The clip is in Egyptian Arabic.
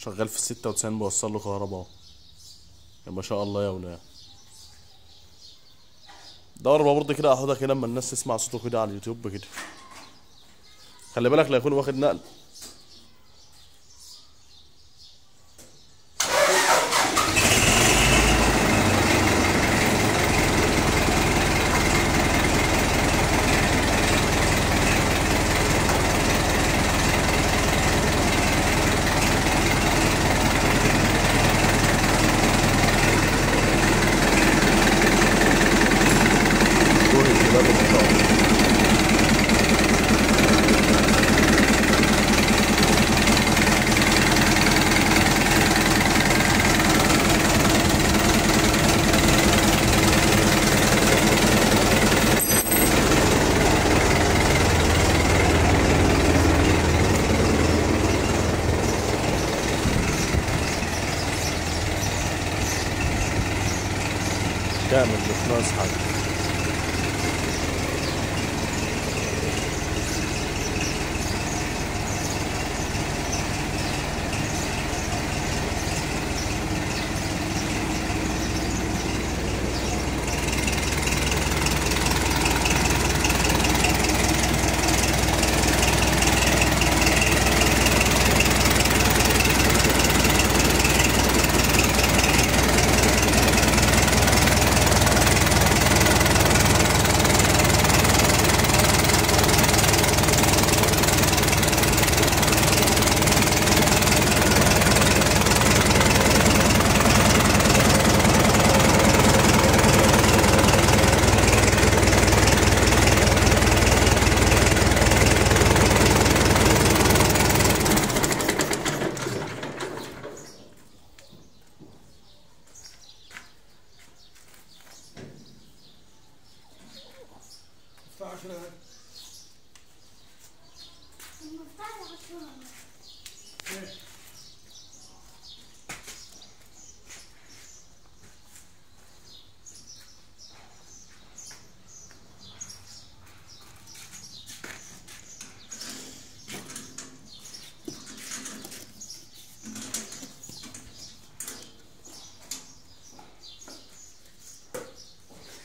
شغال في الستة وتسعين بوصل له كهرباء اهو يا ما شاء الله يا ولاد دور بقى برضه كده احطها كده اما الناس تسمع صوته كده على اليوتيوب كده خلي بالك لا يكون واخد نقل دور الشباب ما شاء الله كامل مش ناقص حاجة الساعة 10 هاي. المفتاح عشرة ايه